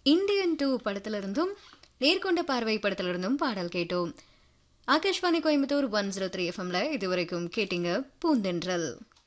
Indian two படத்திலிருந்தும் நேர்கொண்ட பார்வை படத்திலிருந்தும் பாடல் கேட்டோம் Akashvani Coimbatore one zero three எஃப்எம்ல இதுவரைக்கும் கேட்டீங்க பூந்தென்றல்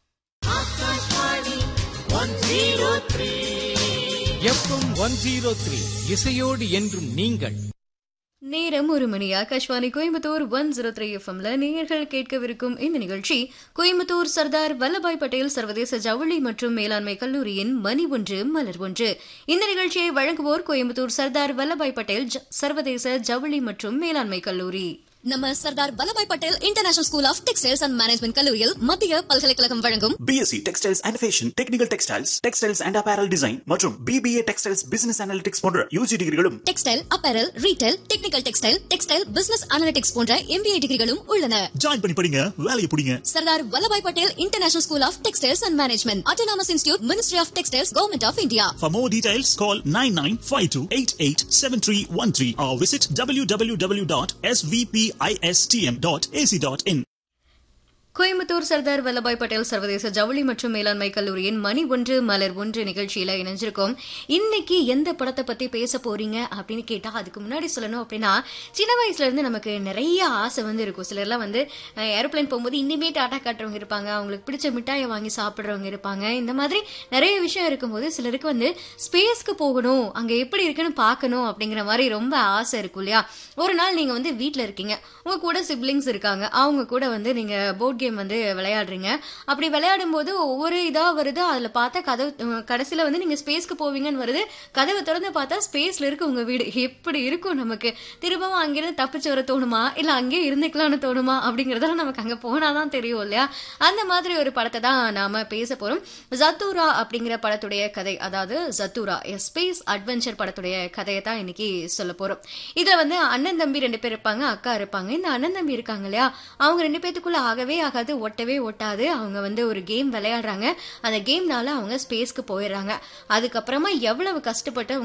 எஃப்எம் ஒன் ஜீரோ த்ரீ இசையோடு என்றும் நீங்கள் நேரம் ஒரு மணி Akashvani Coimbatore one zero three எஃப்எம்ல நேயர்கள் கேட்கவிருக்கும் இந்த நிகழ்ச்சி கோயம்புத்தூர் சர்தார் வல்லபாய் பட்டேல் சர்வதேச ஜவுளி மற்றும் மேலாண்மை கல்லூரியின் மணி ஒன்று மலர் ஒன்று இந்த நிகழ்ச்சியை வழங்குவோர் கோயம்புத்தூர் சர்தார் வல்லபாய் பட்டேல் ஜ- சர்வதேச ஜவுளி மற்றும் மேலாண்மை கல்லூரி நம்ம Sardar Vallabhbhai Patel international school of textiles and management கல்லூரியில் மத்திய பல்கலைக்கழகம் வழங்கும் BSc textiles and fashion technical textiles textiles and apparel design மற்றும் பிபிஏ டெக்ஸ்டைல்ஸ் பிசினஸ் அனாலிட்டிக்ஸ் போன்ற யூஜி டிகிரிகளும் textile apparel retail technical textile textile business analytics போன்ற எம்பிஏ டிகிரிகளும் உள்ளன ஜாயின் பண்ணி படிங்க வேலையை பிடிங்க Sardar Vallabhbhai Patel international school of textiles and management autonomous institute ministry of textiles government of India For more details, call 9952887313 or visit www.svpistm.ac.in. Coimbatore Sardar Vallabhbhai Patel சர்வதேச ஜவுளி மற்றும் மேலாண்மை கல்லூரியின் மணி ஒன்று மலர் ஒன்று நிகழ்ச்சியில இணைஞ்சிருக்கோம் இன்னைக்கு எந்த படத்தை பத்தி பேச போறீங்க அப்படின்னு கேட்டா அதுக்கு முன்னாடி சொல்லணும் அப்படின்னா சின்ன வயசுல இருந்து நமக்கு நிறைய ஆசை வந்து இருக்கும் சிலர்லாம் வந்து ஏரோப்ளைன் போகும்போது இன்னுமே டாட்டா காட்டுறவங்க இருப்பாங்க அவங்களுக்கு பிடிச்ச மிட்டாயை வாங்கி சாப்பிடுறவங்க இருப்பாங்க இந்த மாதிரி நிறைய விஷயம் இருக்கும்போது சிலருக்கு வந்து ஸ்பேஸ்க்கு போகணும் அங்க எப்படி இருக்குன்னு பார்க்கணும் அப்படிங்கிற மாதிரி ரொம்ப ஆசை இருக்கும் இல்லையா ஒரு நாள் நீங்க வந்து வீட்ல இருக்கீங்க உங்க கூட சிப்ளிங்ஸ் இருக்காங்க அவங்க கூட வந்து நீங்க போர்ட் கேம் வந்து விளையாடுறீங்க அப்படி விளையாடும் போது ஒவ்வொரு இதா வருது அதுல பார்த்தா கதவு உம், கடைசியில வந்து நீங்க ஸ்பேஸ்க்கு போவீங்கன்னு வருது கதவை திறந்து பார்த்தா ஸ்பேஸ்ல இருக்கு உங்க வீடு எப்படி இருக்கும் நமக்கு திரும்பவும் அங்கிருந்து தப்பிச்சு வர தோணுமா இல்ல அங்கேயே இருந்துக்கலாம்னு தோணுமா அப்படிங்கறதெல்லாம் நமக்கு அங்க போனாதான் தெரியும் இல்லையா அந்த மாதிரி ஒரு படத்தை தான் நாம பேச போறோம் ஜத்தூரா அப்படிங்கிற படத்துடைய கதை அதாவது ஜத்தூரா ஸ்பேஸ் அட்வென்ச்சர் படத்துடைய கதையை தான் இன்னைக்கு சொல்ல போறோம் இதுல வந்து அண்ணன் தம்பி ரெண்டு பேர் இருப்பாங்க அக்கா இருப்பாங்க இந்த அண்ணன் தம்பி இருக்காங்க இல்லையா அவங்க ரெண்டு பேத்துக்குள்ள ஆகவே ஆகாது ஒட்டவே ஒட்டாது அவங்க வந்து ஒரு கேம் விளையாடுறாங்க அந்த கேம்னால அவங்க ஸ்பேஸ்க்கு போயிடுறாங்க அதுக்கப்புறமா எவ்வளவு கஷ்டப்பட்டு